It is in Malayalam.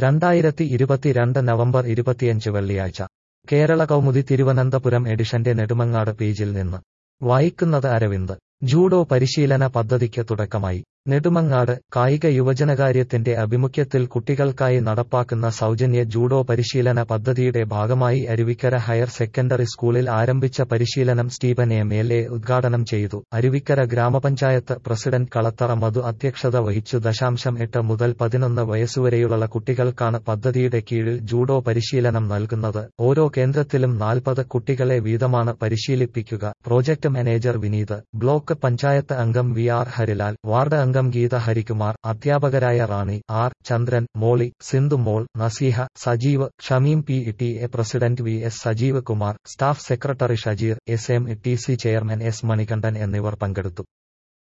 രണ്ടായിരത്തി ഇരുപത്തിരണ്ട് നവംബർ ഇരുപത്തിയഞ്ച് വെള്ളിയാഴ്ച കേരള കൗമുദി തിരുവനന്തപുരം എഡിഷന്റെ നെടുമങ്ങാട് പേജിൽ നിന്ന് വായിക്കുന്നത് അരവിന്ദ് ജൂഡോ പരിശീലന പദ്ധതിക്ക് തുടക്കമായി നെടുമങ്ങാട് കായിക യുവജനകാര്യത്തിന്റെ ആഭിമുഖ്യത്തിൽ കുട്ടികൾക്കായി നടപ്പാക്കുന്ന സൗജന്യ ജൂഡോ പരിശീലന പദ്ധതിയുടെ ഭാഗമായി അരുവിക്കര ഹയർ സെക്കൻഡറി സ്കൂളിൽ ആരംഭിച്ച പരിശീലനം സ്റ്റീഫൻ എം എൽ എ ഉദ്ഘാടനം ചെയ്തു അരുവിക്കര ഗ്രാമപഞ്ചായത്ത് പ്രസിഡന്റ് കളത്തറ മധു അധ്യക്ഷത വഹിച്ചു ദശാംശം എട്ട് മുതൽ പതിനൊന്ന് വയസ്സുവരെയുള്ള കുട്ടികൾക്കാണ് പദ്ധതിയുടെ കീഴിൽ ജൂഡോ പരിശീലനം നൽകുന്നത് ഓരോ കേന്ദ്രത്തിലും നാൽപ്പത് കുട്ടികളെ വീതമാണ് പരിശീലിപ്പിക്കുക project manager Vineeth block panchayat അംഗം വി ആർ ഹരിലാൽ വാർഡ് അംഗം ഗീത ഹരികുമാർ അധ്യാപകരായ Rani R Chandran Moly Sindhu Mol Naseeha Sajeev Shameem P T A president V S Sajeev Kumar staff secretary Shajeer S M T C chairman S Manikandan എന്നിവർ പങ്കെടുത്തു